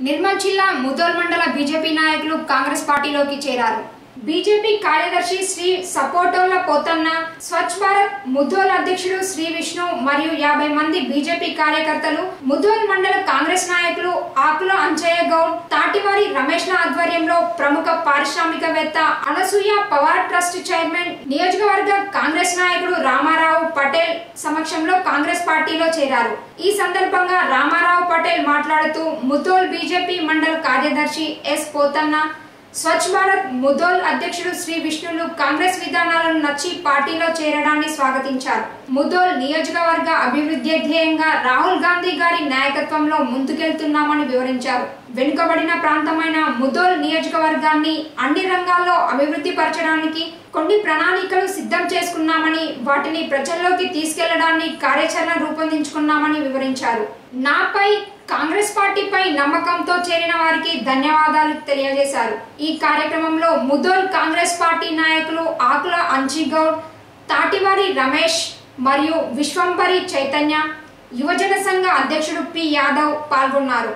నిర్మల్ జిల్లా ముదోల్ మండల బీజేపీ నాయకులు కాంగ్రెస్ పార్టీలోకి చేరారు బీజేపీ కార్యదర్శి శ్రీ సపోటోల పోతన్న స్వచ్ఛ భారత్ ముధోల్ అధ్యక్షుడు శ్రీ విష్ణు మరియు యాభై మంది బీజేపీ కార్యకర్తలు ముధోల్ మండల కాంగ్రెస్ నాయకులు ఆకుల అంజయ్య గౌడ్ తాటివారి రమేష్ల ఆధ్వర్యంలో ప్రముఖ పారిశ్రామికవేత్త అనసూయ పవర్ ట్రస్ట్ చైర్మన్ నియోజకవర్గ కాంగ్రెస్ నాయకుడు రామారావు పటేల్ సమక్షంలో కాంగ్రెస్ పార్టీలో చేరారు ఈ సందర్భంగా రామారావు పటేల్ మాట్లాడుతూ ముధోల్ బీజేపీ మండల కార్యదర్శి ఎస్ పోతన్న స్వచ్ఛ భారత్ ముదోల్ అధ్యక్షుడు శ్రీ విష్ణులు కాంగ్రెస్ విధానాలను నచ్చి పార్టీలో చేరడాన్ని స్వాగతించారు ముదోల్ నియోజకవర్గ అభివృద్ధి ధ్యేయంగా రాహుల్ గాంధీ గారి నాయకత్వంలో ముందుకెళ్తున్నామని వివరించారు వెనుకబడిన ప్రాంతమైన ముదోల్ నియోజకవర్గాన్ని అన్ని రంగాల్లో అభివృద్ధి పరచడానికి కొన్ని ప్రణాళికలు సిద్ధం చేసుకున్నామని వాటిని ప్రజల్లోకి తీసుకెళ్లడాన్ని కార్యాచరణ రూపొందించుకున్నామని వివరించారు నాపై కాంగ్రెస్ పార్టీపై నమ్మకంతో చేరిన వారికి ధన్యవాదాలు తెలియజేశారు ఈ కార్యక్రమంలో ముదోల్ కాంగ్రెస్ పార్టీ నాయకులు ఆకుల అంచిగౌడ్ తాటివారి రమేష్ మరియు విశ్వంభరి చైతన్య యువజన సంఘ అధ్యక్షుడు పి యాదవ్ పాల్గొన్నారు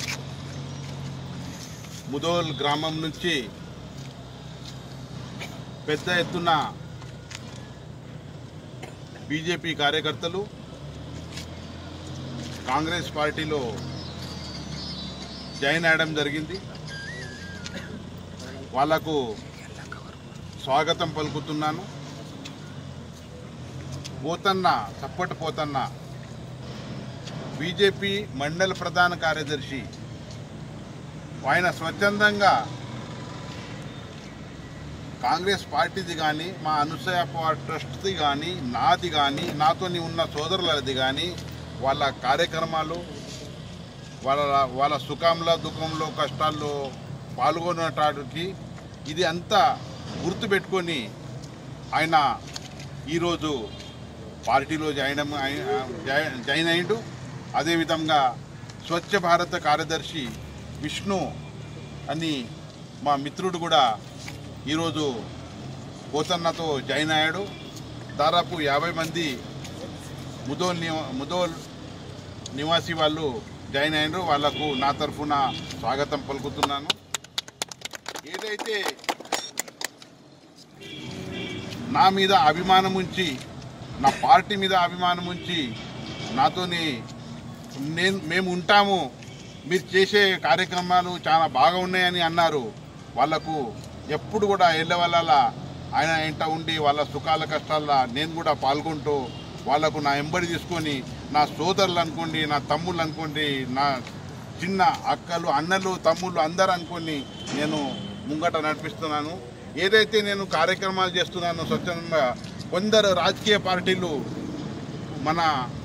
ముదోల్ గ్రామం నుంచి పెద్ద ఎత్తున బీజేపీ కార్యకర్తలు కాంగ్రెస్ పార్టీలో జాయిన్ అవ్వడం జరిగింది వాళ్లకు స్వాగతం పలుకుతున్నాను పోతన్న చప్పటి పోతన్న బీజేపీ మండల ప్రధాన కార్యదర్శి ఆయన స్వచ్ఛందంగా కాంగ్రెస్ పార్టీది కానీ మా అనుసయ పవార్ ట్రస్ట్ది కానీ నాది కానీ నాతోని ఉన్న సోదరులది కానీ వాళ్ళ కార్యక్రమాలు వాళ్ళ వాళ్ళ సుఖంలో దుఃఖంలో కష్టాల్లో పాల్గొనటానికి ఇది అంతా గుర్తుపెట్టుకొని ఆయన ఈరోజు పార్టీలో జాయిన్ అమ్మ- అయి- జాయిన్ జాయిన్ అయ్యిండు అదేవిధంగా స్వచ్ఛ భారత కార్యదర్శి విష్ణు అని మా మిత్రుడు కూడా ఈరోజు పోతన్నతో జాయిన్ అయ్యాడు దాదాపు యాభై మంది ముదోల్ నివ- ముదోల్ నివాసి వాళ్ళు జాయిన్ అయ్యారు వాళ్లకు నా తరఫున స్వాగతం పలుకుతున్నాను ఏదైతే నా మీద అభిమానం ఉంచి నా పార్టీ మీద అభిమానం ఉంచి నాతోని నేను మేము ఉంటాము మీరు చేసే కార్యక్రమాలు చాలా బాగా ఉన్నాయని అన్నారు వాళ్లకు ఎప్పుడు కూడా ఎల్లవల్ల ఆయన ఎంట ఉండి వాళ్ళ సుఖాల కష్టాల నేను కూడా పాల్గొంటూ వాళ్ళకు నా ఎంబడి తీసుకొని నా సోదరులు అనుకోండి నా తమ్ముళ్ళు అనుకోండి నా చిన్న అక్కలు అన్నలు తమ్ముళ్ళు అందరు అనుకొని నేను ముంగట నడిపిస్తున్నాను ఏదైతే నేను కార్యక్రమాలు చేస్తున్నానో స్వచ్ఛందంగా కొందరు రాజకీయ పార్టీలు మన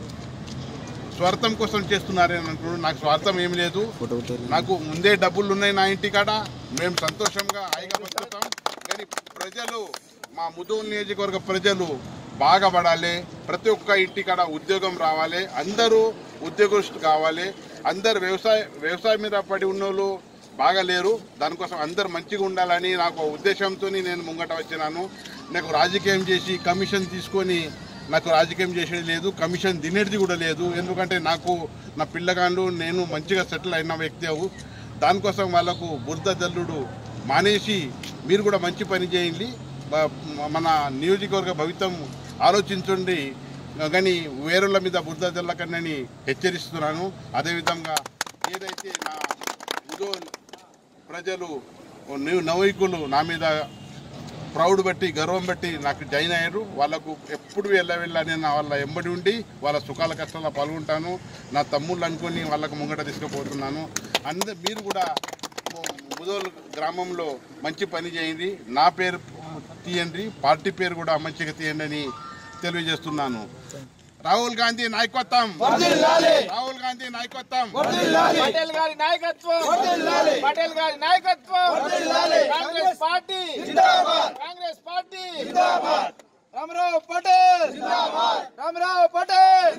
స్వార్థం కోసం చేస్తున్నారని అంటున్నారు నాకు స్వార్థం ఏం లేదు నాకు ముందే డబ్బులు ఉన్నాయి నా ఇంటి కాడ మేము సంతోషంగా హాయిగా బతుకుతాం కానీ ప్రజలు మా ముదూరు నియోజకవర్గ ప్రజలు బాగుపడాలి ప్రతి ఒక్క ఇంటి కాడ ఉద్యోగం రావాలి అందరూ ఉద్యోగస్తులు కావాలి అందరు వ్యవసాయ వ్యవసాయం మీద పడి ఉన్నోళ్ళు బాగాలేరు దానికోసం అందరు మంచిగా ఉండాలని నాకు ఉద్దేశంతో నేను ముంగట వచ్చినాను నాకు రాజకీయం చేసి కమిషన్ తీసుకొని నాకు రాజకీయం చేసేది లేదు కమిషన్ తినేది కూడా లేదు ఎందుకంటే నాకు నా పిల్లగాళ్ళు నేను మంచిగా సెటిల్ అయిన వ్యక్తి అవు దానికోసం వాళ్ళకు బురద జల్లుడు మానేసి మీరు కూడా మంచి పని చేయండి బ- మన నియోజకవర్గ భవితం ఆలోచించండి కానీ వేరుల మీద బురద జల్లకన్నని హెచ్చరిస్తున్నాను అదేవిధంగా ఏదైతే నా ఉదో ప్రజలు ని- నవైకులు నా మీద ప్రౌడ్ బట్టి గర్వం బట్టి నాకు జాయిన్ అయ్యారు వాళ్ళకు ఎప్పుడు వెళ్ళ వెళ్ళ నేను వాళ్ళ ఎంబడి ఉండి వాళ్ళ సుఖాల కష్టాల్లో పాల్గొంటాను నా తమ్ముళ్ళు అనుకొని వాళ్ళకు ముంగట తీసుకుపోతున్నాను అందరు మీరు కూడా ముదోల్ గ్రామంలో మంచి పని చేయండి నా పేరు తీయండి పార్టీ పేరు కూడా మంచిగా తీయండి అని తెలియజేస్తున్నాను రాహుల్ గాంధీ నాయకత్వం రాహుల్ గాంధీ నాయకత్వం పటేల్ గారి నాయకత్వం పటేల్ గారి నాయకత్వం Congress party Congress party Ramarao Patel Ramarao Patel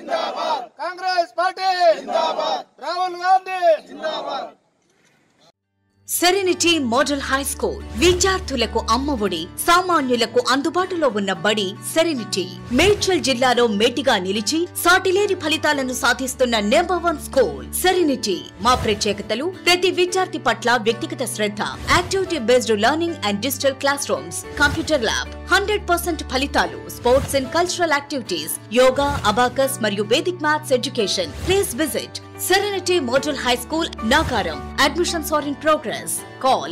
Congress party Rahul Gandhi Serenity Model High School విద్యార్థులకు అమ్మఒడి సామాన్యులకు అందుబాటులో ఉన్న బడి సెరెనిటీ మేడ్చల్ జిల్లాలో మేటిగా నిలిచి సాటిలేని ఫలితాలను సాధిస్తున్న నెంబర్ వన్ స్కూల్ సెరెనిటీ మా ప్రత్యేకతలు ప్రతి విద్యార్థి పట్ల వ్యక్తిగత శ్రద్ధ activity based learning and digital classrooms computer lab hundred percent ఫలితాలు sports and cultural activities yoga abacus మరియు Vedic maths education please visit Serenity Model High School, Nagaram. Admissions are in progress. Call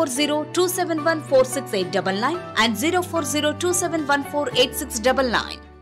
040 and 040 271 8699.